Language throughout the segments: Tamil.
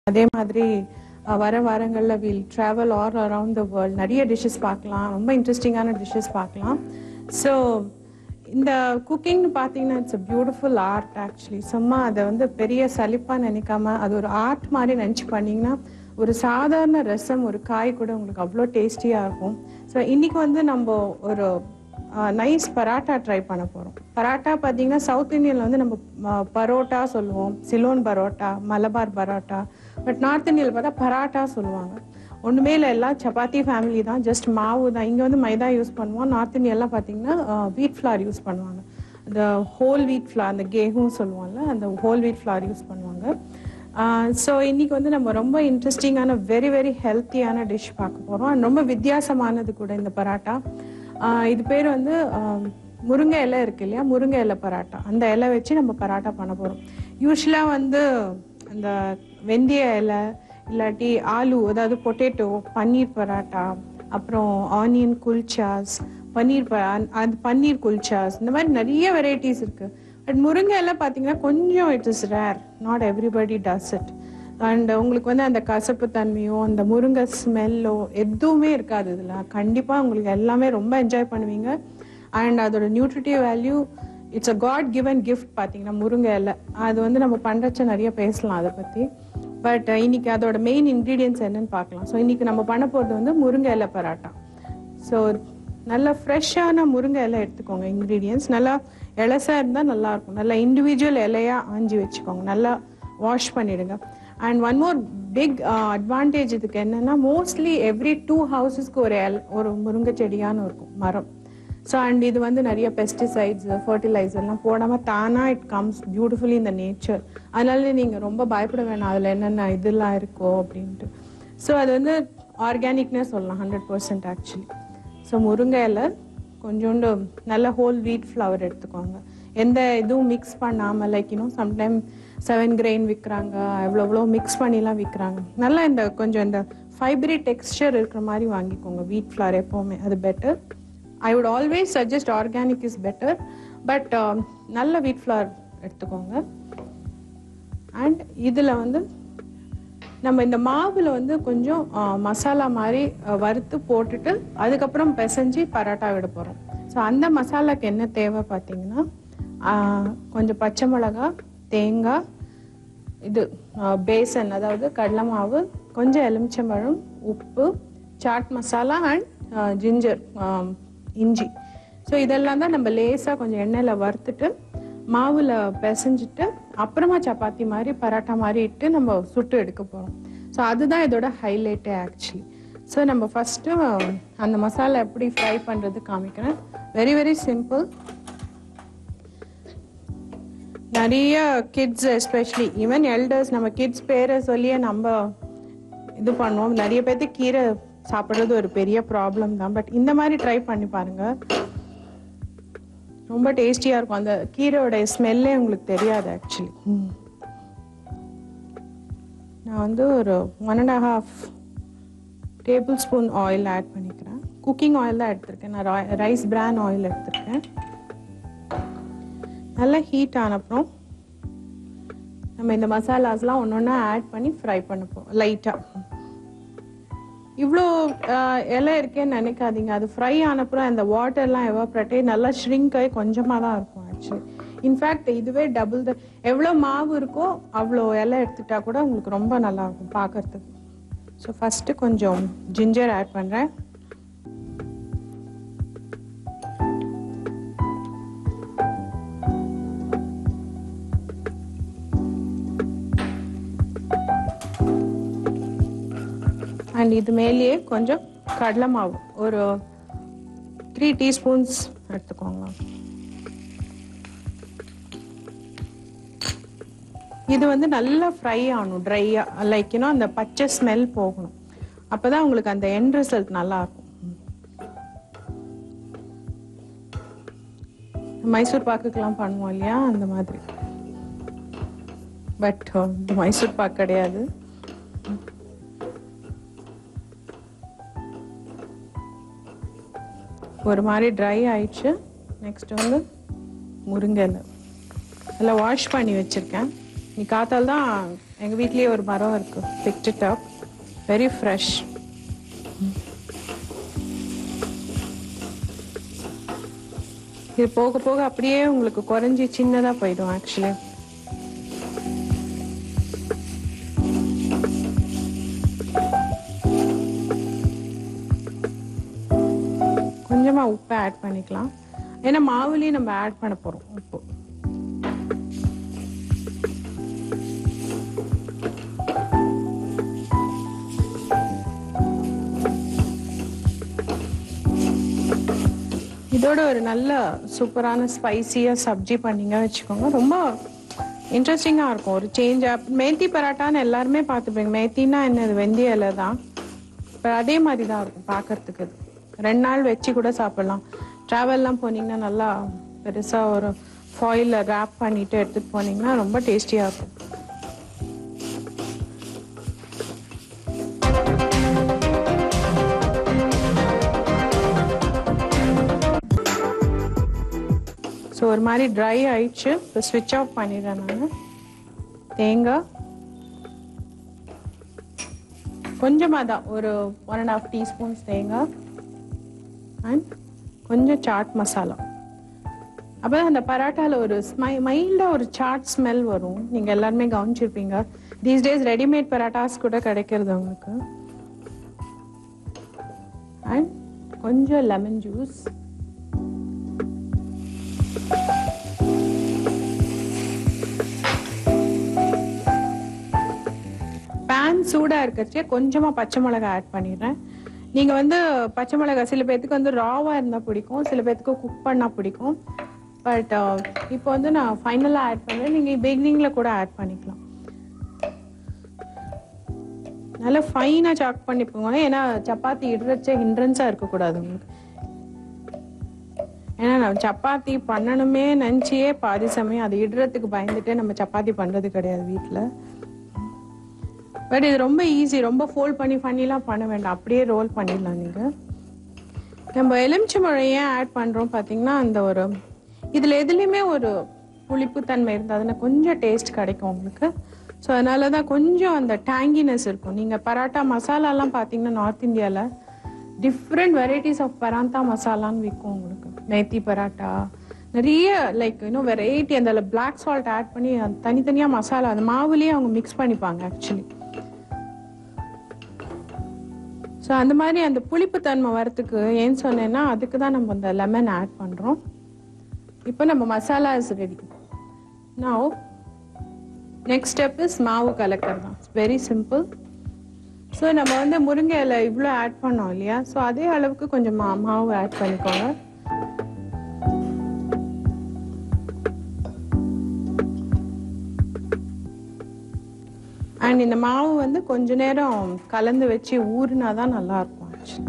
அதே மாதிரி அஹ், வர வாரங்களில் will travel all around the world நிறைய டிஷ்ஷஸ் பார்க்கலாம் ரொம்ப இன்ட்ரெஸ்டிங்கான டிஷ்ஷஸ் பார்க்கலாம் ஸோ இந்த குக்கிங்னு பார்த்தீங்கன்னா it's a beautiful art actually சும்மா அதை வந்து பெரிய சலிப்பாக நினைக்காம அது ஒரு ஆர்ட் மாதிரி நினச்சி பண்ணிங்கன்னா ஒரு சாதாரண ரசம் ஒரு காய் கூட உங்களுக்கு அவ்வளோ டேஸ்டியாக இருக்கும் ஸோ இன்னைக்கு வந்து நம்ம ஒரு நைஸ் பராட்டா ட்ரை பண்ண போகிறோம் பராட்டா பார்த்தீங்கன்னா சவுத் இந்தியனில் வந்து நம்ம அஹ், பரோட்டா சொல்லுவோம் சிலோன் பரோட்டா மலபார் பரோட்டா பட் நார்த் இந்தியாவில் பார்த்தா பராட்டா சொல்லுவாங்க ஒன்றுமே இல்லை எல்லாம் சப்பாத்தி ஃபேமிலி தான் ஜஸ்ட் மாவு தான் இங்கே வந்து மைதா யூஸ் பண்ணுவோம் நார்த் இந்தியாலாம் பார்த்தீங்கன்னா வீட் ஃப்ளார் யூஸ் பண்ணுவாங்க அந்த ஹோல் வீட் ஃப்ளார் அந்த கேகும் சொல்லுவோம்ல அந்த ஹோல் வீட் ஃப்ளார் யூஸ் பண்ணுவாங்க ஸோ இன்னைக்கு வந்து நம்ம ரொம்ப இன்ட்ரெஸ்டிங்கான வெரி வெரி ஹெல்த்தியான டிஷ் பார்க்க போகிறோம் அண்ட் ரொம்ப வித்தியாசமானது கூட இந்த பராட்டா ஆஹ் இது பேர் வந்து ஆஹ் முருங்கை இலை இருக்கு இல்லையா முருங்கை இலை பராட்டா அந்த இலை வச்சு நம்ம பராட்டா பண்ண போகிறோம் யூஸ்வலாக வந்து அந்த வெந்தய இலை இல்லாட்டி ஆலு அதாவது பொட்டேட்டோ பன்னீர் பராட்டா அப்புறம் ஆனியன் குல்ச்சாஸ் பன்னீர் ப- அந்த- அது பன்னீர் குல்ச்சாஸ் இந்த மாதிரி நிறைய வெரைட்டிஸ் இருக்கு பட் முருங்கை எல்லாம் பார்த்தீங்கன்னா கொஞ்சம் it is rare not everybody does it and உங்களுக்கு வந்து அந்த கசப்பு தன்மையோ அந்த முருங்கை ஸ்மெல்லோ எதுவுமே இருக்காது இதில் கண்டிப்பாக உங்களுக்கு எல்லாமே ரொம்ப என்ஜாய் பண்ணுவீங்க அண்ட் அதோட nutritive value it's a god given gift பார்த்தீங்கன்னா முருங்கை இலை அது வந்து நம்ம பண்ணுறச்ச நிறைய பேசலாம் அதை பற்றி பட் இன்னைக்கு அதோட மெயின் இன்க்ரீடியன்ஸ் என்னன்னு பார்க்கலாம் ஸோ இன்னைக்கு நம்ம பண்ண போகிறது வந்து முருங்கை இலை பராட்டா ஸோ நல்ல ஃப்ரெஷ்ஷான முருங்கை இலை எடுத்துக்கோங்க இன்க்ரீடியன்ஸ் நல்லா இலசா இருந்தால் நல்லா இருக்கும் நல்லா இண்டிவிஜுவல் இலையா ஆஞ்சி வச்சுக்கோங்க நல்லா வாஷ் பண்ணிடுங்க and one more big advantage இதுக்கு என்னன்னா மோஸ்ட்லி எவ்ரி டூ ஹவுசஸ்க்கு ஒரு இல ஒரு முருங்கை செடியான்னு இருக்கும் மரம் ஸோ அண்ட் இது வந்து நிறைய பெஸ்டிசைட்ஸ் ஃபர்டிலைசர்லாம் போடாமல் தானாக இட் கம்ஸ் பியூட்டிஃபுல்லி இந்த நேச்சர் அதனால நீங்கள் ரொம்ப பயப்பட வேணாம் அதில் என்னென்ன இதெல்லாம் இருக்கோ அப்படின்ட்டு ஸோ அது வந்து ஆர்கானிக்னே சொல்லலாம் ஹண்ட்ரட் பர்சன்ட் ஆக்சுவலி ஸோ முருங்கை இலை கொஞ்சோண்டு நல்ல ஹோல் வீட் ஃப்ளவர் எடுத்துக்கோங்க எந்த இதுவும் மிக்ஸ் பண்ணாமல் லைக் இன்னும் சம்டைம் செவன் கிரெயின் விற்கிறாங்க எவ்வளோ எவ்வளோ மிக்ஸ் பண்ணிலாம் விற்கிறாங்க நல்லா இந்த கொஞ்சம் இந்த ஃபைபரி டெக்ஸ்டர் இருக்கிற மாதிரி வாங்கிக்கோங்க வீட் ஃப்ளவர் எப்போவுமே அது better I would always suggest organic is better but நல்ல வீட் ஃப்ளவர் எடுத்துக்கோங்க அண்ட் இதில் வந்து நம்ம இந்த மாவுல வந்து கொஞ்சம் ஆ, மசாலா மாதிரி ஆ, வறுத்து போட்டுட்டு அதுக்கப்புறம் பிசைஞ்சு பரோட்டா விட போகிறோம் ஸோ அந்த மசாலாக்கு என்ன தேவை பார்த்தீங்கன்னா ஆ, கொஞ்சம் பச்சை மிளகா தேங்காய் இது பேசன் அதாவது கடலை மாவு கொஞ்சம் எலுமிச்சம்பழம் உப்பு சாட் மசாலா அண்ட் ஜிஞ்சர் இஞ்சி ஸோ இதெல்லாம் தான் நம்ம லேசாக கொஞ்சம் எண்ணெயில் வறுத்துட்டு மாவில் பிசைஞ்சிட்டு அப்புறமா சப்பாத்தி மாதிரி பரோட்டா மாதிரி இட்டு நம்ம சுட்டு எடுக்க போகிறோம் ஸோ அதுதான் இதோட ஹைலைட்டே ஆக்சுவலி ஸோ நம்ம ஃபஸ்ட்டு அந்த மசாலா எப்படி ஃப்ரை பண்ணுறது காமிக்கிறேன் வெரி வெரி சிம்பிள் நிறைய கிட்ஸ் எஸ்பெஷலி ஈவன் எல்டர்ஸ் நம்ம கிட்ஸ் பேரை சொல்லியே நம்ம இது பண்ணுவோம் நிறைய பேர்த்துக்கு கீரை சாப்பிட்றது ஒரு பெரிய ப்ராப்ளம் தான் பட் இந்த மாதிரி ட்ரை பண்ணி பாருங்க ரொம்ப டேஸ்டியா இருக்கும் அந்த கீரையோட ஸ்மெல்லே உங்களுக்கு தெரியாது ஆக்சுவலி நான் வந்து ஒரு one and half tablespoon oil add பண்ணிக்கிறேன் குக்கிங் ஆயில் தான் எடுத்திருக்கேன் நான் ரைஸ் பிரான் ஆயில் எடுத்திருக்கேன் நல்லா ஹீட் ஆனப்புறம் நம்ம இந்த மசாலாஸ்லாம் ஒன்று ஒன்றா ஆட் பண்ணி ஃப்ரை பண்ண போகிறோம் லைட்டாக இவ்வளோ ஆஹ், இலை இருக்கேன்னு நினைக்காதீங்க அது ஃப்ரை ஆனப்புறம் அந்த வாட்டர்லாம் எவாப்ரேட்டே நல்லா ஷ்ரிங்க் ஆகி கொஞ்சமாக தான் இருக்கும் ஆக்சுவலி இன்ஃபேக்ட் இதுவே டபுள் த எவ்வளோ மாவு இருக்கோ அவ்வளோ இலை எடுத்துட்டா கூட உங்களுக்கு ரொம்ப நல்லா இருக்கும் பார்க்கறதுக்கு ஸோ ஃபஸ்ட்டு கொஞ்சம் ஜிஞ்சர் ஆட் பண்ணுறேன் அண்ட் இது மேலேயே கொஞ்சம் கடலை மாவு ஒரு த்ரீ டீஸ்பூன்ஸ் எடுத்துக்கோங்க இது வந்து நல்லா ஃப்ரை ஆகணும் ட்ரையாக லைக் இன்னும் அந்த பச்சை ஸ்மெல் போகணும் அப்பதான் உங்களுக்கு அந்த எண்ட் ரிசல்ட் நல்லா இருக்கும் மைசூர் பாக்குக்கெல்லாம் பண்ணுவோம் இல்லையா அந்த மாதிரி பட் மைசூர் பாக்கு கிடையாது ஒரு மாதிரி ட்ரை ஆயிடுச்சு நெக்ஸ்ட் வந்து முருங்கை இலை எல்லாம் வாஷ் பண்ணி வச்சிருக்கேன் நீ காத்தால் தான் எங்கள் வீட்லேயே ஒரு மரம் இருக்கு picked it up very fresh இது போக போக அப்படியே உங்களுக்கு குறைஞ்சி சின்னதாக போயிடும் ஆக்சுவலி கொஞ்சமாக உப்பை ஆட் பண்ணிக்கலாம் ஏன்னா மாவுலேயும் நம்ம ஆட் பண்ண போகிறோம் உப்பு இதோட ஒரு நல்ல சூப்பரான ஸ்பைசியாக சப்ஜி பண்ணீங்க வச்சுக்கோங்க ரொம்ப இன்ட்ரெஸ்டிங்காக இருக்கும் ஒரு சேஞ்ச் மேத்தி பராட்டான்னு எல்லாருமே பார்த்துப்பீங்க மேத்தின்னா என்னது வெந்தய இலை தான் இப்போ அதே மாதிரி தான் இருக்கும் பார்க்கறதுக்கு இது ரெண்டு நாள் வச்சு கூட சாப்பிடலாம் ட்ராவல்லாம் போனீங்கன்னா நல்லா பெருசாக ஒரு ஃபாயிலில் ரேப் பண்ணிட்டு எடுத்துகிட்டு போனீங்கன்னா ரொம்ப டேஸ்டியாக இருக்கும் ஸோ ஒரு மாதிரி ட்ரை ஆயிடுச்சு இப்போ ஸ்விட்ச் ஆஃப் பண்ணிடுறேன் நான் தேங்காய் கொஞ்சமாக தான் ஒரு ஒன் அண்ட் ஹாஃப் டீஸ்பூன்ஸ் தேங்காய் அண்ட் கொஞ்சம் சாட் மசாலா அப்போ அந்த பராட்டாவில் ஒரு ஸ்மை மைல்டாக ஒரு சாட் ஸ்மெல் வரும் நீங்கள் எல்லாருமே கவனிச்சிருப்பீங்க தீஸ் டேஸ் ரெடிமேட் பராட்டாஸ் கூட கிடைக்கிறது உங்களுக்கு அண்ட் கொஞ்சம் லெமன் ஜூஸ் பேன் சூடா இருக்கச்சே கொஞ்சமா பச்சை மிளகாய் ஆட் பண்ணிடுறேன் நீங்க வந்து பச்சை மிளகாய் சில பேர்த்துக்கு வந்து ராவா இருந்தா பிடிக்கும் சில பேர்த்துக்கு குக் பண்ணா பிடிக்கும் பட் இப்போ வந்து நான் ஃபைனலா ஆட் பண்றேன் நீங்க பிகினிங்ல கூட ஆட் பண்ணிக்கலாம் நல்லா ஃபைனா சாக் பண்ணிப்போங்க ஏன்னா சப்பாத்தி இடுறச்சே ஹிண்ட்ரன்ஸா இருக்கக்கூடாது உங்களுக்கு ஏன்னா நம்ம சப்பாத்தி பண்ணணுமே நினச்சியே பாதி சமயம் அது இடுறதுக்கு பயந்துட்டே நம்ம சப்பாத்தி பண்றது கிடையாது வீட்டில் பட் இது ரொம்ப ஈஸி ரொம்ப ஃபோல்ட் பண்ணி பண்ணிலாம் பண்ண வேண்டாம் அப்படியே ரோல் பண்ணிடலாம் நீங்கள் நம்ம எலுமிச்சை மழை ஏன் ஆட் பண்ணுறோம் பார்த்தீங்கன்னா அந்த ஒரு இதில் எதுலேயுமே ஒரு புளிப்புத்தன்மை இருந்தால் அதில் கொஞ்சம் டேஸ்ட் கிடைக்கும் உங்களுக்கு ஸோ அதனால தான் கொஞ்சம் அந்த டேங்கினஸ் இருக்கும் நீங்கள் பராட்டா மசாலாலாம் பார்த்தீங்கன்னா நார்த் இந்தியாவில் டிஃப்ரெண்ட் வெரைட்டிஸ் ஆஃப் பராந்தா மசாலான்னு விற்கும் உங்களுக்கு மேத்தி பராட்டா நிறைய லைக் இன்னும் வெரைட்டி அந்த பிளாக் சால்ட் ஆட் பண்ணி அந்த தனித்தனியாக மசாலா அந்த மாவுலேயே அவங்க மிக்ஸ் பண்ணிப்பாங்க ஆக்சுவலி ஸோ அந்த மாதிரி அந்த புளிப்புத்தன்மை வரத்துக்கு ஏன் சொன்னேன்னா அதுக்கு தான் நம்ம அந்த லெமன் ஆட் பண்ணுறோம் இப்போ நம்ம masala is ready now next step is மாவு கலக்கிறது தான் வெரி சிம்பிள் ஸோ நம்ம வந்து முருங்கை இலை இவ்வளோ ஆட் பண்ணோம் இல்லையா ஸோ அதே அளவுக்கு கொஞ்சம் மா மாவு ஆட் பண்ணிக்கோங்க அண்ட் இந்த மாவு வந்து கொஞ்ச நேரம் கலந்து வச்சு ஊறினா தான் நல்லா இருக்கும் actually.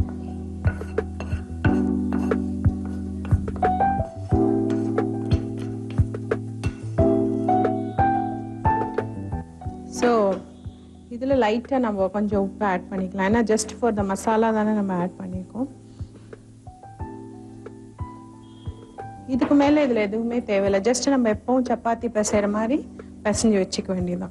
ஸோ இதில் லைட்டாக நம்ம கொஞ்சம் உப்பு ஆட் பண்ணிக்கலாம் ஏன்னா ஜஸ்ட் ஃபார் த மசாலா தானே நம்ம ஆட் பண்ணியிருக்கோம் இதுக்கு மேலே இதில் எதுவுமே தேவையில்லை ஜஸ்ட் நம்ம எப்பவும் சப்பாத்தி பிசைகிற மாதிரி பிசைஞ்சு வச்சுக்க வேண்டியதுதான்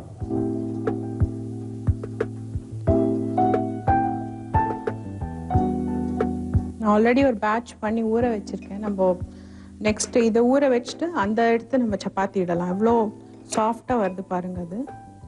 நான் ஆல்ரெடி ஒரு பேட்ச் பண்ணி ஊற வச்சிருக்கேன் நம்ம நெக்ஸ்ட் இதை ஊற வச்சுட்டு அந்த எடுத்து நம்ம சப்பாத்தி இடலாம் எவ்வளோ சாஃப்டாக வருது பாருங்க அது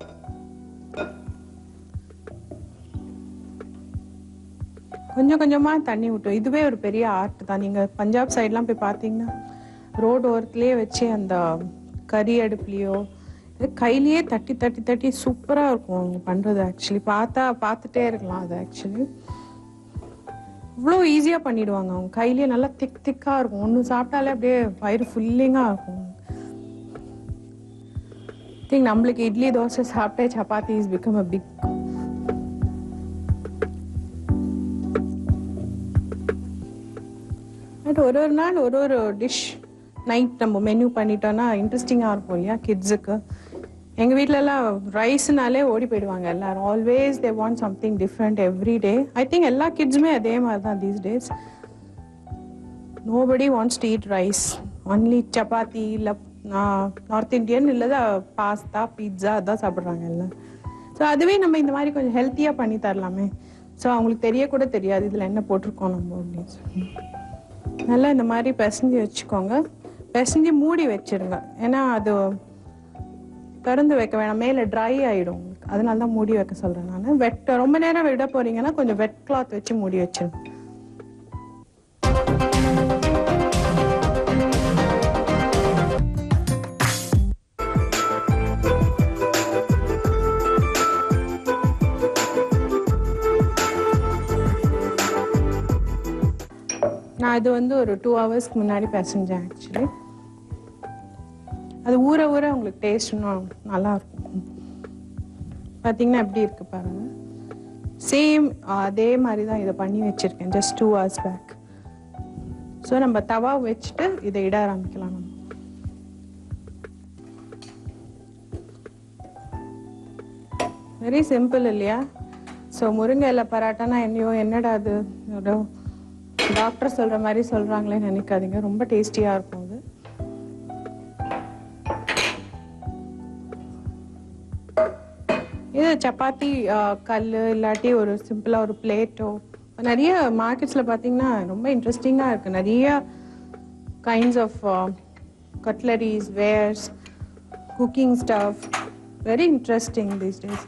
கொஞ்சம் கொஞ்சமா தண்ணி விட்டோம் இதுவே ஒரு பெரிய ஆர்ட் தான் நீங்க பஞ்சாப் சைட்லாம் போய் பார்த்தீங்கன்னா ரோடு ஓரத்துலயே வச்சு அந்த கறி அடுப்புலையோ இது கையிலேயே தட்டி தட்டி தட்டி சூப்பரா இருக்கும் அவங்க பண்றது ஆக்சுவலி பார்த்தா பார்த்துட்டே இருக்கலாம் அது ஆக்சுவலி இவ்வளோ ஈஸியாக பண்ணிடுவாங்க அவங்க கையிலேயே நல்லா திக் திக்காக இருக்கும் ஒன்று சாப்பிட்டாலே அப்படியே வயிறு ஃபுல்லிங்காக இருக்கும் திங்க் நம்மளுக்கு இட்லி தோசை சாப்பிட்டே chapati is become a big but ஒரு ஒரு நாள் ஒரு ஒரு டிஷ் நைட் நம்ம மெனு பண்ணிட்டோம்னா இன்ட்ரெஸ்டிங்காக இருக்கும் இல்லையா கிட்ஸுக்கு எங்கள் வீட்டிலலாம் ரைஸ்னாலே ஓடி போயிடுவாங்க எல்லாரும் always they want something different every day I think எல்லா கிட்ஸுமே அதே மாதிரி தான் these days nobody wants to eat rice only chapati இல்லை நார்த் இந்தியன் இல்லை பாஸ்தா பீட்சா அதான் சாப்பிட்றாங்க எல்லாம் ஸோ அதுவே நம்ம இந்த மாதிரி கொஞ்சம் ஹெல்த்தியாக பண்ணி தரலாமே ஸோ அவங்களுக்கு தெரியக்கூட தெரியாது இதில் என்ன போட்டிருக்கோம் நம்ம அப்படின்னு சொல்லி நல்லா இந்த மாதிரி பிசைஞ்சு வச்சுக்கோங்க பிசைஞ்சு மூடி வச்சிருங்க ஏன்னா அது திறந்து வைக்க வேணாம் மேலே ட்ரை ஆயிடும் உங்களுக்கு அதனால தான் மூடி வைக்க சொல்கிறேன் நான் வெட் ரொம்ப நேரம் விட போறீங்கன்னா கொஞ்சம் வெட் கிளாத் வச்சு மூடி வச்சிருங்க நான் இது வந்து ஒரு டூ ஹவர்ஸ்க்கு முன்னாடி பிசைஞ்சேன் ஆக்சுவலி அது ஊற ஊற உங்களுக்கு டேஸ்ட் இன்னும் நல்லா இருக்கும் பார்த்தீங்கன்னா எப்படி இருக்கு பாருங்க சேம் அதே மாதிரி தான் இதை பண்ணி வச்சிருக்கேன் just two hours back so நம்ம தவா வச்சுட்டு இதை இட ஆரம்பிக்கலாம் நம்ம வெரி சிம்பிள் இல்லையா ஸோ முருங்கை இலை பராட்டானா என்னையோ என்னடா அது ஏதோ டாக்டர் சொல்ற மாதிரி சொல்றாங்களே நினைக்காதீங்க ரொம்ப டேஸ்டியா இருக்கும் அது இது சப்பாத்தி கல் இல்லாட்டி ஒரு சிம்பிளா ஒரு பிளேட்டோ நிறைய மார்க்கெட்ஸ்ல பாத்தீங்கன்னா ரொம்ப இன்ட்ரெஸ்டிங்கா இருக்கு நிறைய kinds of cutleries wares cooking stuff very interesting these days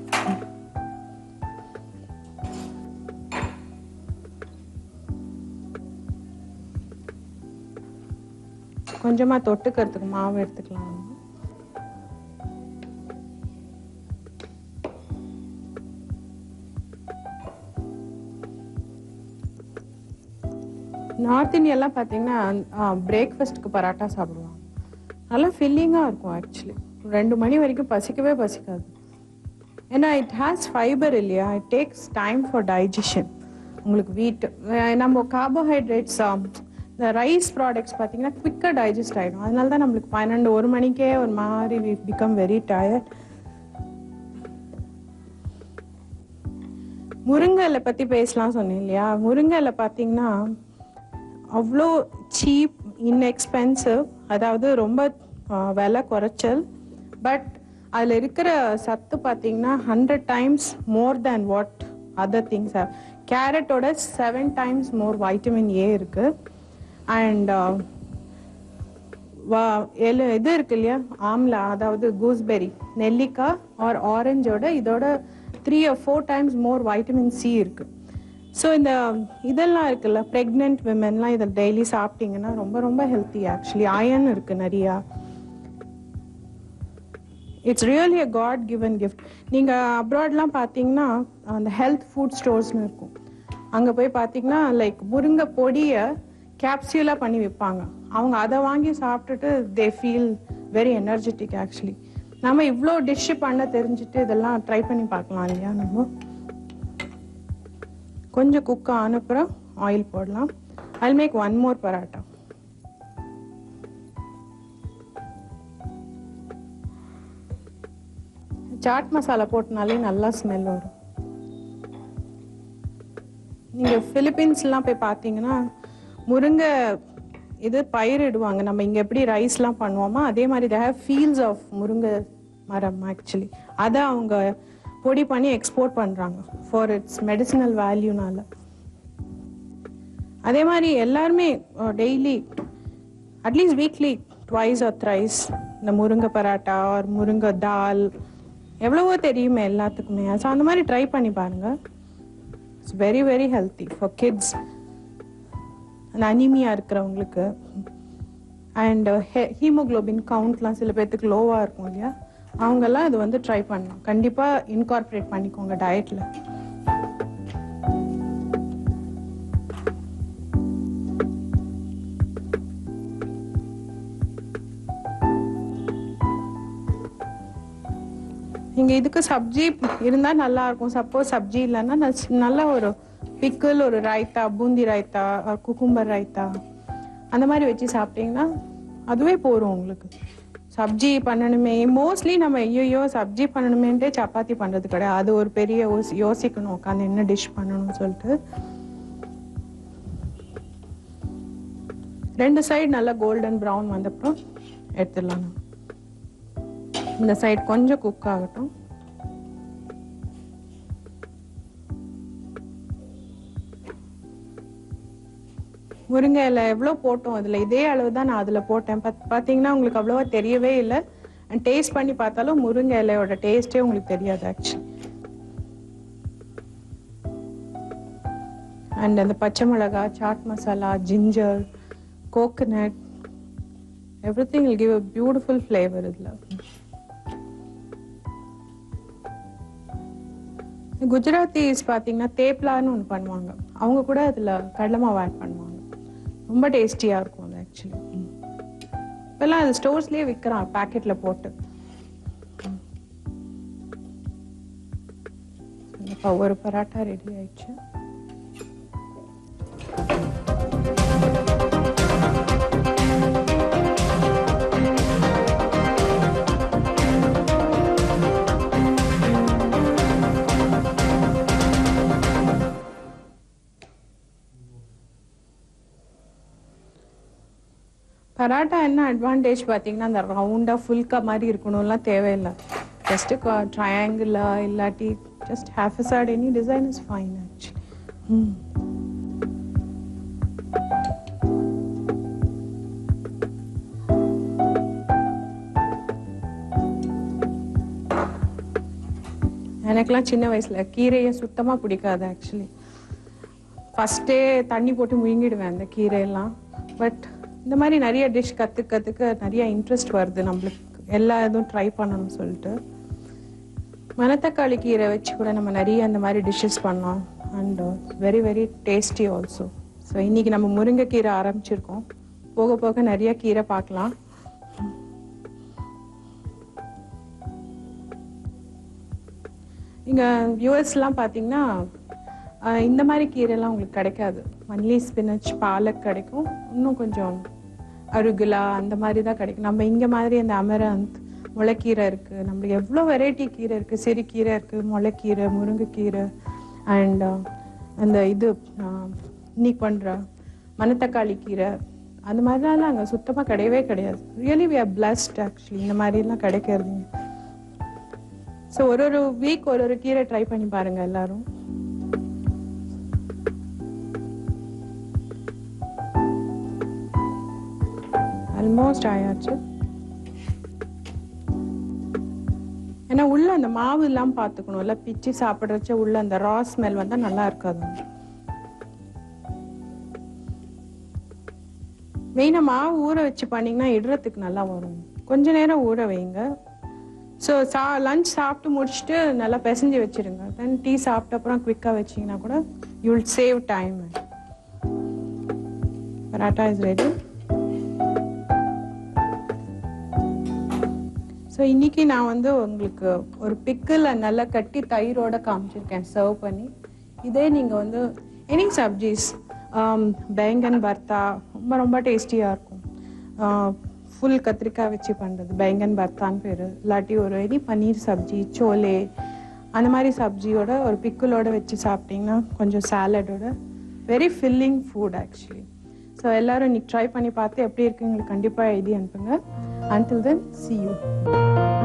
கொஞ்சமா தொட்டுக்கிறதுக்கு மாவு எடுத்துக்கலாம் நம்ம. நார்த் இந்தியெல்லாம் பார்த்தீங்கன்னா பிரேக்ஃபாஸ்ட்டுக்கு பரோட்டா சாப்பிடுவாங்க நல்லா ஃபில்லிங்காக இருக்கும் ஆக்சுவலி ரெண்டு மணி வரைக்கும் பசிக்கவே பசிக்காது ஏன்னா இட் ஹேஸ் ஃபைபர் இல்லையா it takes time for digestion உங்களுக்கு வீட் நம்ம கார்போஹைட்ரேட்ஸ் இந்த ரைஸ் ப்ராடக்ட்ஸ் பார்த்தீங்கன்னா குவிக்காக டைஜஸ்ட் ஆகிடும் அதனால தான் நம்மளுக்கு பன்னெண்டு ஒரு மணிக்கே ஒரு மாதிரி பிகம் வெரி டயர்ட் முருங்கை இலை பற்றி பேசலாம் சொன்னேன் இல்லையா முருங்கை இலை பார்த்தீங்கன்னா அவ்வளோ சீப் இன்எக்ஸ்பென்சிவ் அதாவது ரொம்ப ஆஹ், விலை குறைச்சல் பட் அதில் இருக்கிற சத்து பார்த்தீங்கன்னா hundred times more than what other things கேரட்டோட seven times more vitamin A இருக்கு அண்ட் எலு இது இருக்கு இல்லையா ஆம்லா அதாவது கூஸ்பெரி நெல்லிக்காய் ஆர் ஆரஞ்சோட இதோட three or four times more vitamin C இருக்கு ஸோ இந்த இதெல்லாம் இருக்குல்ல ப்ரெக்னென்ட் விமென்லாம் இதை டெய்லி சாப்பிட்டீங்கன்னா ரொம்ப ரொம்ப ஹெல்த்தி ஆக்சுவலி அயன் இருக்கு நிறையா it's really a god given gift நீங்கள் அப்ராட்லாம் பார்த்தீங்கன்னா அந்த ஹெல்த் ஃபுட் ஸ்டோர்ஸ்னு இருக்கும் அங்கே போய் பார்த்தீங்கன்னா லைக் முருங்கை பொடியை கேப்சியூலாக பண்ணி விற்பாங்க அவங்க அதை வாங்கி சாப்பிட்டுட்டு they feel very energetic actually நம்ம இவ்வளோ டிஷ்ஷு பண்ண தெரிஞ்சுட்டு இதெல்லாம் ட்ரை பண்ணி பார்க்கலாம் இல்லையா நம்ம கொஞ்சம் குக் அனுப்புகிறோம் ஆயில் போடலாம் I make one more paratha chaat masala போட்டனாலே நல்லா ஸ்மெல் வரும் நீங்கள் ஃபிலிப்பீன்ஸ்லாம் போய் பார்த்தீங்கன்னா முருங்கை இது பயிரிடுவாங்க நம்ம இங்கே எப்படி ரைஸ்லாம் பண்ணுவோமோ அதே மாதிரி தே ஹேவ் ஃபீல்ஸ் ஆஃப் முருங்கை மரம் ஆக்சுவலி அதை அவங்க பொடி பண்ணி எக்ஸ்போர்ட் பண்ணுறாங்க ஃபார் இட்ஸ் மெடிசினல் வேல்யூனால அதே மாதிரி எல்லாருமே daily at least weekly twice or thrice இந்த முருங்கை பராட்டா ஆர் முருங்கை தால் எவ்வளவோ தெரியுமே எல்லாத்துக்குமே ஸோ அந்த மாதிரி ட்ரை பண்ணி பாருங்க it's very very healthy for kids அந்த அனிமியா இருக்கிறவங்களுக்கு அண்ட் ஹீமோகுளோபின் கவுண்ட்லாம் சில பேர்த்துக்கு லோவாக இருக்கும் இல்லையா அவங்கெல்லாம் இது வந்து ட்ரை பண்ணலாம் கண்டிப்பாக இன்கார்பரேட் பண்ணிக்கோங்க டயட்டில் நீங்க இதுக்கு சப்ஜி இருந்தா நல்லா இருக்கும் சப்போஸ் சப்ஜி இல்லைன்னா நஸ்- நல்ல ஒரு பிக்கிள் ஒரு ரைத்தா பூந்தி ரைத்தா குக்கும்பர் ரைத்தா அந்த மாதிரி வச்சு சாப்பிட்டீங்கன்னா அதுவே போதும் உங்களுக்கு சப்ஜி பண்ணணுமே மோஸ்ட்லி நம்ம ஐயோ சப்ஜி பண்ணணுமேன்ட்டே சப்பாத்தி பண்றது கிடையாது அது ஒரு பெரிய யோசி- யோசிக்கணும் உட்காந்து என்ன டிஷ் பண்ணணும்னு சொல்லிட்டு ரெண்டு சைடு நல்லா கோல்டன் ப்ரௌன் வந்தப்புறம் எடுத்துடலாம் நம்ம. இந்த சைடு கொஞ்சம் குக் ஆகட்டும் முருங்கை இலை எவ்வளோ போட்டோம் அதில் இதே அளவு தான் நான் அதில் போட்டேன் பத் பார்த்தீங்கன்னா உங்களுக்கு அவ்வளோவா தெரியவே இல்லை அண்ட் டேஸ்ட் பண்ணி பார்த்தாலும் முருங்கை இலையோட டேஸ்ட்டே உங்களுக்கு தெரியாது ஆக்சுவலி அண்ட் அந்த பச்சை மிளகா chaat masala ginger coconut everything will give a beautiful flavour இதில் குஜராத்திஸ் பார்த்தீங்கன்னா தேப்லான்னு ஒன்று பண்ணுவாங்க அவங்க கூட அதில் கடலை மாவு ஆட் பண்ணுவாங்க ரொம்ப டேஸ்டியாக இருக்கும் அது ஆக்சுவலி இப்போல்லாம் அது ஸ்டோர்ஸ்லேயே விற்கிறான் பேக்கெட்டில் போட்டு இப்போ ஒரு பராட்டா ரெடி ஆயிடுச்சு பராட்டா என்ன அட்வான்டேஜ் பார்த்தீங்கன்னா அந்த ரவுண்டாக ஃபுல்கா மாதிரி இருக்கணும்லாம் தேவையில்லை ஜஸ்ட் ட்ரையாங்கிளா இல்லாட்டி ஜஸ்ட் ஹாஃப் சாட் any design is fine actually எனக்கெல்லாம் சின்ன வயசுல கீரையை சுத்தமா பிடிக்காது ஆக்சுவலி ஃபஸ்ட்டே தண்ணி போட்டு முழுங்கிடுவேன் அந்த கீரையெல்லாம் பட் இந்த மாதிரி நிறைய டிஷ் கற்று கற்றுக்க நிறைய இன்ட்ரெஸ்ட் வருது நம்மளுக்கு எல்லா இதுவும் ட்ரை பண்ணணும்னு சொல்லிட்டு மணத்தக்காளி கீரை வச்சு கூட நம்ம நிறைய அந்த மாதிரி டிஷ்ஷஸ் பண்ணோம் and very very tasty also so இன்னைக்கு நம்ம முருங்கைக்கீரை ஆரம்பிச்சிருக்கோம் போக போக நிறைய கீரை பார்க்கலாம் இங்கே யூஎஸ்லாம் பார்த்தீங்கன்னா ஆஹ் இந்த மாதிரி கீரைலாம் உங்களுக்கு கிடைக்காது மல்லி ஸ்பினச் பாலக் கிடைக்கும் இன்னும் கொஞ்சம் அருகுலா அந்த மாதிரி தான் கிடைக்கும் நம்ம இங்கே மாதிரி அந்த அமரந்த் முளைக்கீரை இருக்குது நம்மளுக்கு எவ்வளோ வெரைட்டி கீரை இருக்குது சிறுகீரை இருக்குது முளைக்கீரை முருங்கைக்கீரை அண்ட் அந்த இது ஆஹ் இன்னைக்கு பண்ணுற மணத்தக்காளி கீரை அந்த மாதிரிலாம் அங்கே சுத்தமாக கிடையவே கிடையாது really we are blessed actually இந்த மாதிரிலாம் கிடைக்கிறதுங்க ஸோ ஒரு ஒரு வீக் ஒரு ஒரு கீரை ட்ரை பண்ணி பாருங்க எல்லாரும் ஆல்மோஸ்ட் ஆயாச்சு ஏன்னா உள்ள அந்த மாவு எல்லாம் பார்த்துக்கணும்ல பிச்சு சாப்பிட்றச்ச உள்ள அந்த ரா ஸ்மெல் வந்தா நல்லா இருக்காது மெயினா மாவு ஊற வச்சு பண்ணீங்கன்னா இடுறதுக்கு நல்லா வரும் கொஞ்ச நேரம் ஊற வைங்க ஸோ சா லஞ்ச் சாப்பிட்டு முடிச்சுட்டு நல்லா பிசைஞ்சு வச்சிருங்க தென் டீ சாப்பிட்ட அப்புறம் குவிக்காக வச்சிங்கன்னா கூட you will save time paratha is ready so இன்னைக்கு நான் வந்து உங்களுக்கு ஒரு பிக்கில் நல்லா கட்டி தயிரோட காமிச்சிருக்கேன் சர்வ் பண்ணி இதே நீங்கள் வந்து எனி சப்ஜிஸ் பேங்கன் பர்த்தா ரொம்ப ரொம்ப டேஸ்டியாக இருக்கும் ஃபுல் கத்திரிக்காய் வச்சு பண்ணுறது பேங்கன் பர்த்தான்னு பேர் இல்லாட்டி ஒரு எனி பன்னீர் சப்ஜி சோலே அந்த மாதிரி சப்ஜியோட ஒரு பிக்கிளோட வச்சு சாப்பிட்டீங்கன்னா கொஞ்சம் சாலடோட very filling food actually so எல்லாரும் இன்னைக்கு ட்ரை பண்ணி பார்த்து எப்படி இருக்கு உங்களுக்கு கண்டிப்பாக எழுதி அனுப்புங்க until then see you